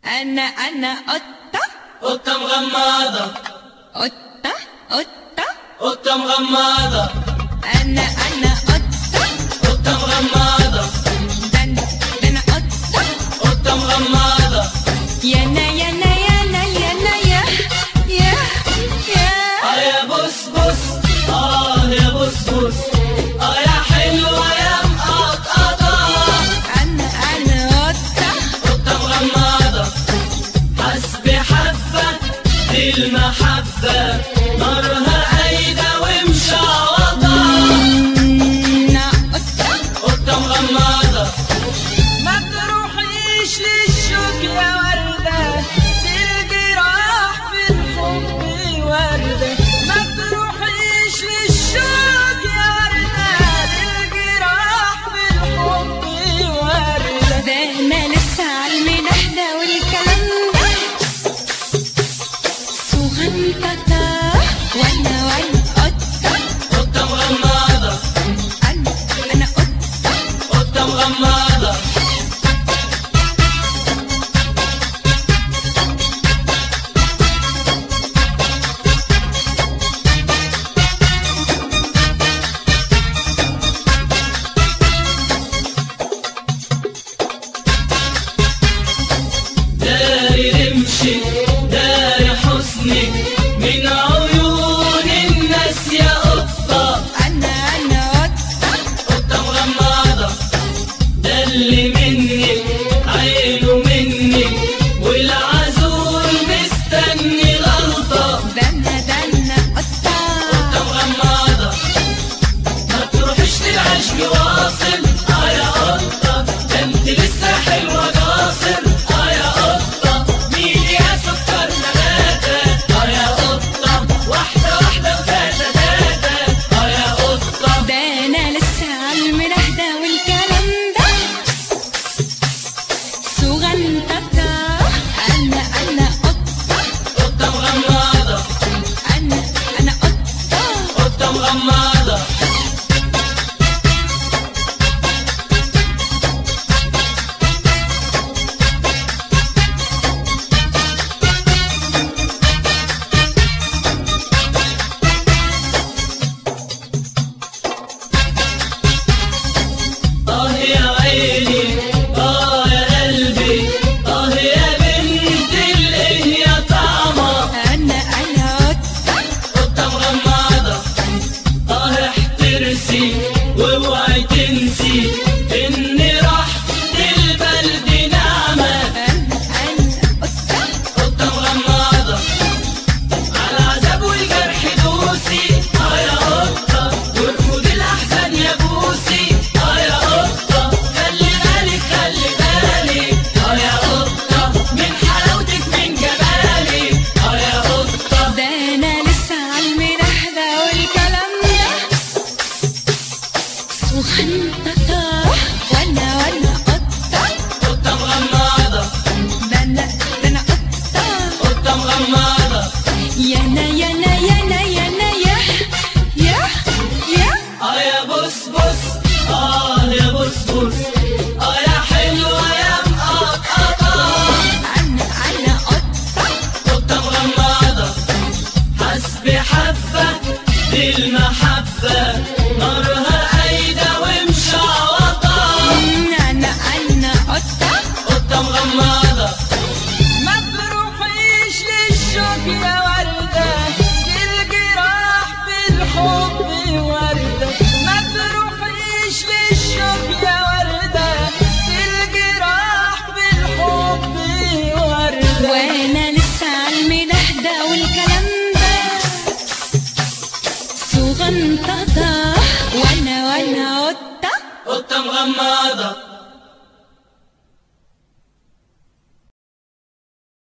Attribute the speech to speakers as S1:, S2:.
S1: أنا أنا قطة
S2: قطة مغمضة
S1: قطة قطة
S2: قطة مغمضة
S1: أنا أنا قطة
S2: قطة مغمضة
S1: ده أنا ده أنا قطة
S2: قطة مغمضة
S1: يا أنا يا أنا يا أنا يا أنا يا يا
S2: اه
S1: يا
S2: يا بص بص اه يا بص بص اه يا حلوة يا مقطقطة
S1: أنا أنا قطة
S2: قطة مغمضة حسبي حبة دي المحبة نارها قايدة ومشعوطة
S1: أنا قطة
S2: قطة مغمضة
S3: ما تروحيش للشوك يا وردة الجراح في الحب وردة ما تروحيش للشوك يا وردة الجراح في الحب وردة
S1: ده أنا لسه عالمنح ده والكلام ده صغنطة وأنا وأنا قطة
S2: قطة مغمضة
S1: أنا أنا قطة
S2: قطة مغمضة داري رمشي داري حسني من عيون الناس يا قطة
S1: أنا أنا قطة
S2: قطة مغمضة ده اللي مني عينه مني والعزول مستني غلطة
S1: ده أنا ده أنا قطة
S2: قطة مغمضة ما تروحش للعشق واصل اه يا قطة ده انت لسه حلوة قاصر اه يا قطة مين يا سكر نباتة اه يا قطة واحدة واحدة وتاتا تاتا اه يا قطة
S1: ده أنا لسه عالمنح ده والكلام ده صغنطة أنا أنا قطة
S2: قطة مغمضة
S1: أنا أنا قطة
S2: قطة مغمضة آه يا عيني آه يا قلبي آه يا بنت الإيه يا طعمة
S1: أنا أنا قطة
S2: قطة مغمضة آه احترسي واوعي تنسي إن راحة البلد نعمة
S1: أنا أنا قطة
S2: قطة مغمضة على عذاب والجرح دوسي اه يا قطة وارفض الأحزان يا بوسي اه يا قطة خلي بالك خلي بالك اه يا قطة من حلاوتك من جمالك اه يا قطة
S1: ده أنا لسه عالمنح ده والكلام ده صغنطة وأنا وأنا قطة
S2: قطة مغمضة
S1: ده أنا ده أنا قطة
S2: قطة مغمضة
S1: يا أنا يا أنا يا أنا يا أنا يا يا يا
S2: اه يا بص بص اه يا بص بص اه يا حلوة يا مقطقطة
S1: أنا أنا قطة
S2: قطة مغمضة حسبي حبة دي المحبة نارها قايدة ومشعوطة
S1: أنا أنا قطة
S2: قطة مغمضة
S3: ما تروحيش للشوك يا وردة الجراح في الحب وردة ما تروحيش للشوك يا وردة الجراح في الحب وردة
S1: وأنا لسه عالمنح ده والكلام ده صغنطة وأنا وأنا قطة
S2: قطة مغمضة